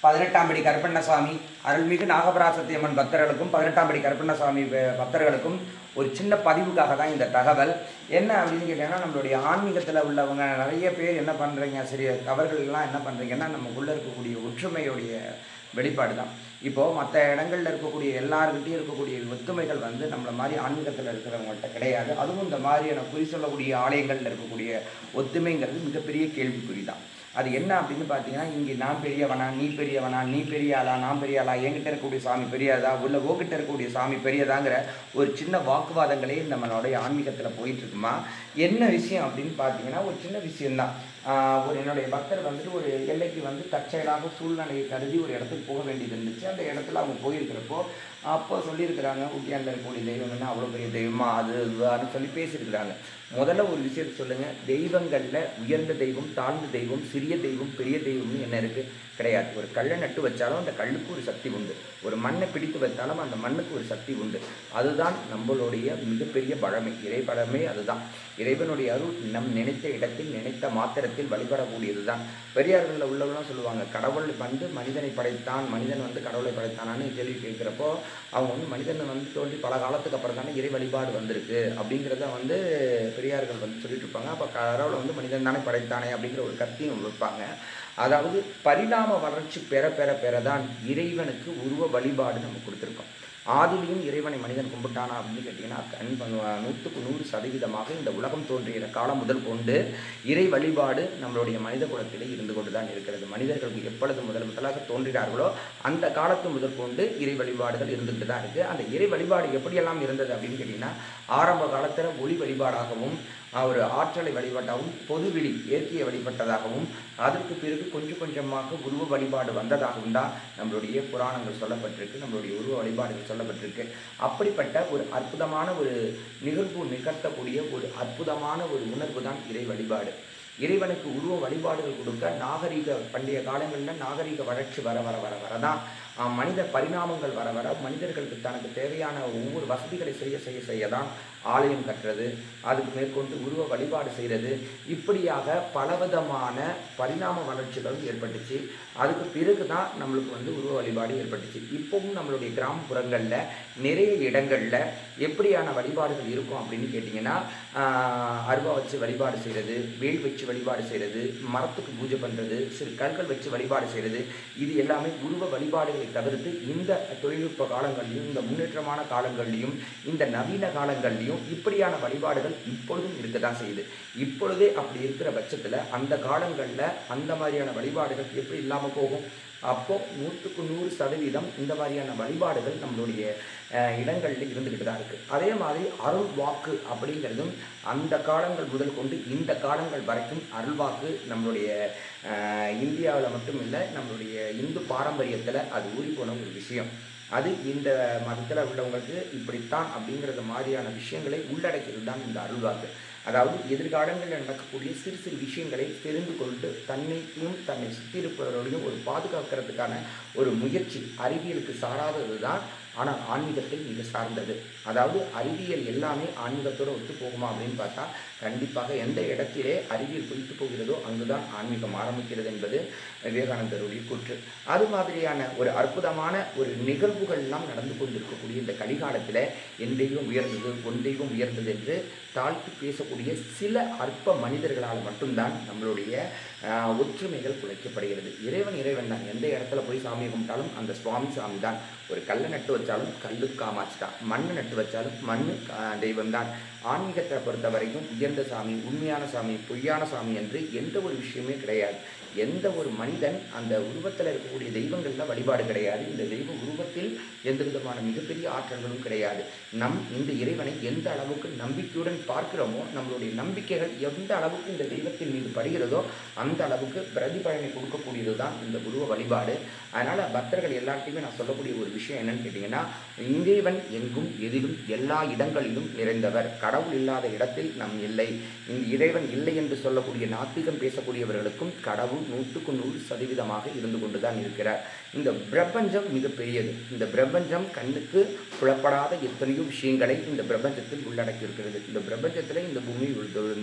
பதினெட்டாம் படி கருப்பண்ணசாமி அருள்மிகு நாகபராசத்தியம்மன் பக்தர்களுக்கும் பதினெட்டாம் படி கருப்பண்ணசாமி ப- பக்தர்களுக்கும் ஒரு சின்ன பதிவுக்காக தான் இந்த தகவல் என்ன அப்படின்னு கேட்டீங்கன்னா நம்மளுடைய ஆன்மீகத்தில் உள்ளவங்க நிறைய பேர் என்ன பண்ணுறீங்க சரி அவர்கள் எல்லாம் என்ன பண்ணுறீங்கன்னா நமக்குள்ளே இருக்கக்கூடிய ஒற்றுமையுடைய வெளிப்பாடு தான் இப்போது மற்ற இடங்கள்ல இருக்கக்கூடிய எல்லாருக்கிட்டையும் இருக்கக்கூடிய ஒத்துமைகள் வந்து நம்மள மாதிரி ஆன்மீகத்தில் இருக்கிறவங்கள்ட்ட கிடையாது அதுவும் இந்த மாதிரியான குறி சொல்லக்கூடிய ஆலயங்களில் இருக்கக்கூடிய ஒத்துமைங்கிறது மிகப்பெரிய கேள்விக்குறி தான் அது என்ன அப்படின்னு பார்த்தீங்கன்னா இங்கே நான் பெரியவனா நீ பெரியவனா நீ பெரிய ஆளா நான் பெரிய ஆளா என்கிட்ட இருக்கக்கூடிய சாமி பெரியதா உள்ள உங்ககிட்ட இருக்கக்கூடிய சாமி பெரியதாங்கிற ஒரு சின்ன வாக்குவாதங்களே நம்மளுடைய ஆன்மீகத்தில் போயிட்டு இருக்குமா என்ன விஷயம் அப்படின்னு பார்த்தீங்கன்னா ஒரு சின்ன விஷயம்தான் ஆஹ் ஒரு என்னுடைய பக்தர் வந்துட்டு ஒரு எல்லைக்கு வந்து தற்செயலாக சூழ்நிலையை கருதி ஒரு இடத்துக்கு போக வேண்டியது இருந்துச்சு அந்த இடத்துல அவங்க போயிருக்கிறப்போ அப்போ சொல்லியிருக்கிறாங்க ஊட்டியாண்டில் இருக்கக்கூடிய தெய்வம் என்ன அவ்வளோ பெரிய தெய்வமா அது இதுவான்னு சொல்லி பேசியிருக்கிறாங்க முதல்ல ஒரு விஷயத்தை சொல்லுங்கள் தெய்வங்களில் உயர்ந்த தெய்வம் தாழ்ந்த தெய்வம் சிறிய தெய்வம் பெரிய தெய்வம்னு என்ன இருக்குது கிடையாது ஒரு கல்லை நட்டு வச்சாலும் அந்த கல்லுக்கு ஒரு சக்தி உண்டு ஒரு மண்ணை பிடித்து வைத்தாலும் அந்த மண்ணுக்கு ஒரு சக்தி உண்டு அதுதான் நம்மளுடைய மிகப்பெரிய பழமை இறை பழமை அதுதான் இறைவனுடைய அருள் நம் நினைத்த இடத்தில் நினைத்த மாத்திரத்தில் வழிபடக்கூடியது தான் பெரியார்களில் உள்ளவங்களாம் சொல்லுவாங்க கடவுள் வந்து மனிதனை படைத்தான் மனிதன் வந்து கடவுளை படைத்தானான்னு கேள்வி கேட்குறப்போ அவங்க வந்து மனிதன் வந்து தோன்றி பல காலத்துக்கு அப்புறம் தானே இறை வழிபாடு வந்திருக்கு அப்படிங்கிறத வந்து பெரியார்கள் வந்து சொல்லிட்டு இருப்பாங்க அப்போ கடவுளை வந்து மனிதன் தானே படைத்தானே அப்படிங்கிற ஒரு கருத்தையும் வைப்பாங்க அதாவது பரிணாம வளர்ச்சி பெற பெற பெற தான் இறைவனுக்கு உருவ வழிபாடு நம்ம கொடுத்துருக்கோம் ஆதிலையும் இறைவனை மனிதன் கும்பிட்டானா அப்படின்னு கேட்டிங்கன்னா கண் பண்ணுவா- நூற்றுக்கு நூறு சதவீதமாக இந்த உலகம் தோன்றிய காலம் முதல் கொண்டு இறை வழிபாடு நம்மளுடைய மனித குலத்திலே இருந்து கொண்டு தான் இருக்கிறது மனிதர்களுக்கு எப்பொழுது முதல் முதலாக தோன்றினார்களோ அந்த காலத்து முதல் கொண்டு இறை வழிபாடுகள் இருந்துகிட்டு தான் இருக்குது அந்த இறை வழிபாடு எப்படியெல்லாம் இருந்தது அப்படின்னு கேட்டிங்கன்னா ஆரம்ப காலத்தில் ஒளி வழிபாடாகவும் ஆஹ், ஒரு ஆற்றலை வழிபட்டாகவும் பொதுவெளி இயற்கையை வழிபட்டதாகவும் அதற்கு பிறகு கொஞ்சம் கொஞ்சமாக உருவ வழிபாடு வந்ததாகவும் தான் நம்மளுடைய புராணங்கள் சொல்லப்பட்டிருக்கு நம்மளுடைய உருவ வழிபாடுகள் சொல்லப்பட்டிருக்கு அப்படிப்பட்ட ஒரு அற்புதமான ஒரு நிகழ்வு நிகழ்த்தக்கூடிய ஒரு அற்புதமான ஒரு உணர்வு தான் இறை வழிபாடு இறைவனுக்கு உருவ வழிபாடுகள் கொடுக்க நாகரீக பண்டைய காலங்களில் நாகரீக வளர்ச்சி வர வர வர வர தான் ஆஹ், மனித பரிணாமங்கள் வர வர மனிதர்களுக்கு தனக்கு தேவையான ஒவ்வொரு வசதிகளை செய்ய செய்ய செய்ய தான் ஆலயம் கட்டுறது அதுக்கு மேற்கொண்டு உருவ வழிபாடு செய்கிறது இப்படியாக பலவிதமான பரிணாம வளர்ச்சிகளும் ஏற்பட்டுச்சு அதுக்கு பிறகு தான் நம்மளுக்கு வந்து உருவ வழிபாடு ஏற்பட்டுச்சு இப்போவும் நம்மளுடைய கிராமப்புறங்களில் நிறைய இடங்களில் எப்படியான வழிபாடுகள் இருக்கும் அப்படின்னு கேட்டிங்கன்னா ஆஹ், அருவா வச்சு வழிபாடு செய்கிறது வேல் வச்சு வழிபாடு செய்கிறது மரத்துக்கு பூஜை பண்ணுறது சிறு கற்கள் வச்சு வழிபாடு செய்கிறது இது எல்லாமே உருவ வழிபாடுகளை தவிர்த்து இந்த தொழில்நுட்ப காலங்கள்லையும் இந்த முன்னேற்றமான காலங்கள்லையும் இந்த நவீன காலங்கள்லையும் இப்படியான வழிபாடுகள் இப்பொழுதும் இருக்க தான் செய்யுது இப்பொழுதே அப்படி இருக்கிற பட்சத்தில் அந்த காலங்களில் அந்த மாதிரியான வழிபாடுகள் எப்படி இல்லாமல் போகும் அப்போ நூற்றுக்கு நூறு சதவீதம் இந்த மாதிரியான வழிபாடுகள் நம்மளுடைய அஹ், இடங்கள்ல இருந்துக்கிட்டு தான் இருக்குது அதே மாதிரி அருள் வாக்கு அப்படிங்கிறதும் அந்த காலங்கள் முதல் கொண்டு இந்த காலங்கள் வரைக்கும் அருள்வாக்கு நம்மளுடைய இந்தியாவில் மட்டும் இல்லை நம்மளுடைய இந்து பாரம்பரியத்தில் அது ஊறி போன ஒரு விஷயம் அது இந்த மதத்தில் உள்ளவங்களுக்கு இப்படித்தான் அப்படிங்கிறது மாதிரியான விஷயங்களை உள்ளடக்கியது தான் இந்த அருள்வாக்கு அதாவது எதிர்காலங்களில் நடக்கக்கூடிய சிறு சிறு விஷயங்களை தெரிந்து கொண்டு தன்னையும் தன்னை சுற்றி இருப்பவர்களையும் ஒரு பாதுகாக்கிறதுக்கான ஒரு முயற்சி அறிவியலுக்கு சாராதது தான் ஆனால் ஆன்மீகத்தில் மிக சார்ந்தது அதாவது அறிவியல் எல்லாமே ஆன்மீகத்தோடு ஒத்து போகுமா அப்படின்னு பார்த்தா கண்டிப்பாக எந்த இடத்திலே அறிவியல் பொய்த்து போகிறதோ அங்குதான் ஆன்மீகம் ஆரம்பிக்கிறது என்பது விவேகானந்தருடைய கூற்று அது மாதிரியான ஒரு அற்புதமான ஒரு நிகழ்வுகள் எல்லாம் நடந்து கொண்டிருக்கக்கூடிய இந்த கலிகாலத்தில் என் தெய்வம் உயர்ந்தது உன் தெய்வம் உயர்ந்தது என்று தாழ்த்தி பேசக்கூடிய சில அற்ப மனிதர்களால் மட்டும்தான் நம்மளுடைய ஆஹ், ஒற்றுமைகள் குலைக்கப்படுகிறது இறைவன் இறைவன் தான் எந்த இடத்துல போய் சாமியை கும்பிட்டாலும் அந்த சுவாமி சாமி தான் ஒரு கல்லை நட்டு வச்சாலும் கல்லு காமாட்சி தான் மண்ணை நட்டு வச்சாலும் மண்ணு தெய்வம் தான் ஆன்மீகத்தை பொறுத்த வரைக்கும் உயர்ந்த சாமி உண்மையான சாமி பொய்யான சாமி என்று எந்த ஒரு விஷயமே கிடையாது எந்த ஒரு மனிதன் அந்த உருவத்தில் இருக்கக்கூடிய தெய்வங்களில் வழிபாடு கிடையாது இந்த தெய்வ உருவத்தில் எந்த விதமான மிகப்பெரிய ஆற்றல்களும் கிடையாது நம் இந்த இறைவனை எந்த அளவுக்கு நம்பிக்கையுடன் பார்க்கிறோமோ நம்மளுடைய நம்பிக்கைகள் எந்த அளவுக்கு இந்த தெய்வத்தின் மீது படுகிறதோ அந்த அளவுக்கு பிரதிபலனை கொடுக்கக்கூடியது தான் இந்த உருவ வழிபாடு அதனால் பக்தர்கள் எல்லார்ட்டையுமே நான் சொல்லக்கூடிய ஒரு விஷயம் என்னன்னு கேட்டிங்கன்னா இறைவன் எங்கும் எதிலும் எல்லா இடங்களிலும் நிறைந்தவர் கடவுள் இல்லாத இடத்தில் நம் இல்லை இந்த இறைவன் இல்லை என்று சொல்லக்கூடிய நாத்திகம் பேசக்கூடியவர்களுக்கும் கடவுள் நூற்றுக்கு நூறு சதவீதமாக இருந்து கொண்டுதான் இருக்கிறார் இந்த பிரபஞ்சம் மிகப்பெரியது இந்த பிரபஞ்சம் கண்ணுக்கு புலப்படாத எத்தனையோ விஷயங்களை இந்த பிரபஞ்சத்தில் உள்ளடக்கி இருக்கிறது இந்த பிரபஞ்சத்தில் இந்த பூமி தான்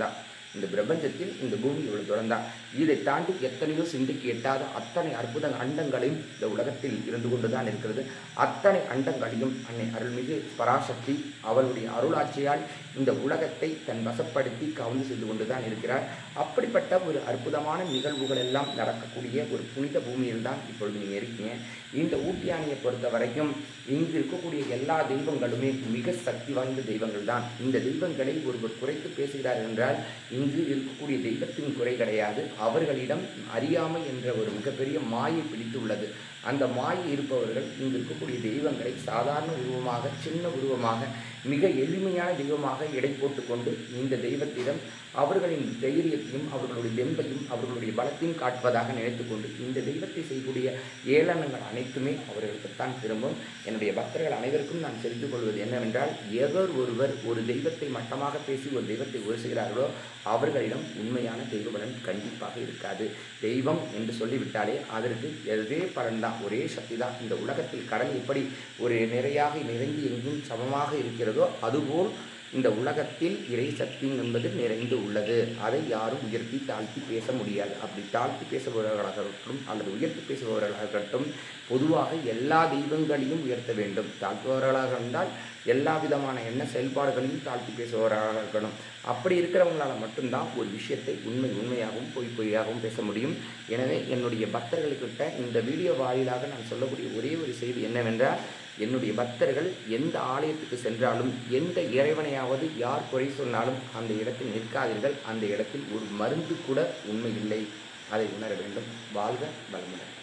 இந்த பிரபஞ்சத்தில் இந்த பூமி இவ்வளவு தூரம் தான் இதை தாண்டி எத்தனையோ சிந்திக்கு எட்டாத அத்தனை அற்புத அண்டங்களையும் இந்த உலகத்தில் இருந்து கொண்டுதான் இருக்கிறது அத்தனை அண்டங்களையும் அன்னை அருள்மிகு பராசக்தி அவளுடைய அருளாட்சியால் இந்த உலகத்தை தன் வசப்படுத்தி கவர்ந்து செய்து கொண்டுதான் இருக்கிறார் அப்படிப்பட்ட ஒரு அற்புதமான நிகழ்வுகள் எல்லாம் நடக்கக்கூடிய ஒரு புனித பூமியில் தான் இப்பொழுது நீங்கள் இருக்கீங்க இந்த ஊட்டியானியை பொறுத்த வரைக்கும் இங்கு இருக்கக்கூடிய எல்லா தெய்வங்களுமே மிக சக்தி வாய்ந்த தெய்வங்கள் தான் இந்த தெய்வங்களை ஒருவர் குறைத்து பேசுகிறார் என்றால் இங்கு இருக்கக்கூடிய தெய்வத்தின் குறை கிடையாது அவர்களிடம் அறியாமை என்ற ஒரு மிகப்பெரிய மாயை பிடித்து உள்ளது அந்த மாயை இருப்பவர்கள் இங்கு இருக்கக்கூடிய தெய்வங்களை சாதாரண உருவமாக சின்ன உருவமாக மிக எளிமையான தெய்வமாக எடை போட்டுக்கொண்டு இந்த தெய்வத்திடம் அவர்களின் தைரியத்தையும் அவர்களுடைய தெம்பையும் அவர்களுடைய பலத்தையும் காட்டுவதாக நினைத்துக்கொண்டு இந்த தெய்வத்தை செய்யக்கூடிய ஏளனங்கள் அனைத்துமே அவர்களுக்குத்தான் திரும்பும் என்னுடைய பக்தர்கள் அனைவருக்கும் நான் தெரிந்து கொள்வது என்னவென்றால் எவர் ஒருவர் ஒரு தெய்வத்தை மட்டமாக பேசி ஒரு தெய்வத்தை உரசுகிறார்களோ அவர்களிடம் உண்மையான தெய்வ பலன் கண்டிப்பாக இருக்காது தெய்வம் என்று சொல்லிவிட்டாலே அதற்கு எதே பலன்தான் ஒரே சக்தி தான் இந்த உலகத்தில் கடல் எப்படி ஒரு நிறையாக நிறைந்து எங்கும் சமமாக இருக்கிறதோ அதுபோல் இந்த உலகத்தில் இறை சக்தி என்பது நிறைந்து உள்ளது அதை யாரும் உயர்த்தி தாழ்த்தி பேச முடியாது அப்படி தாழ்த்தி பேசுபவர்களாக இருக்கட்டும் அல்லது உயர்த்தி பேசுபவர்களாக இருக்கட்டும் பொதுவாக எல்லா தெய்வங்களையும் உயர்த்த வேண்டும் தாழ்த்துபவர்களாக இருந்தால் எல்லா விதமான எண்ண செயல்பாடுகளையும் தாழ்த்தி பேசுபவராக இருக்கணும் அப்படி இருக்கிறவங்களால மட்டும்தான் ஒரு விஷயத்தை உண்மை உண்மையாகவும் பொய் பொய்யாகவும் பேச முடியும் எனவே என்னுடைய பக்தர்களுக்கிட்ட இந்த வீடியோ வாயிலாக நான் சொல்லக்கூடிய ஒரே ஒரு செய்தி என்னவென்றால் என்னுடைய பக்தர்கள் எந்த ஆலயத்துக்கு சென்றாலும் எந்த இறைவனையாவது யார் குறை சொன்னாலும் அந்த இடத்தில் நிற்காதீர்கள் அந்த இடத்தில் ஒரு மருந்து கூட உண்மை இல்லை அதை உணர வேண்டும் வாழ்க வளமுடன்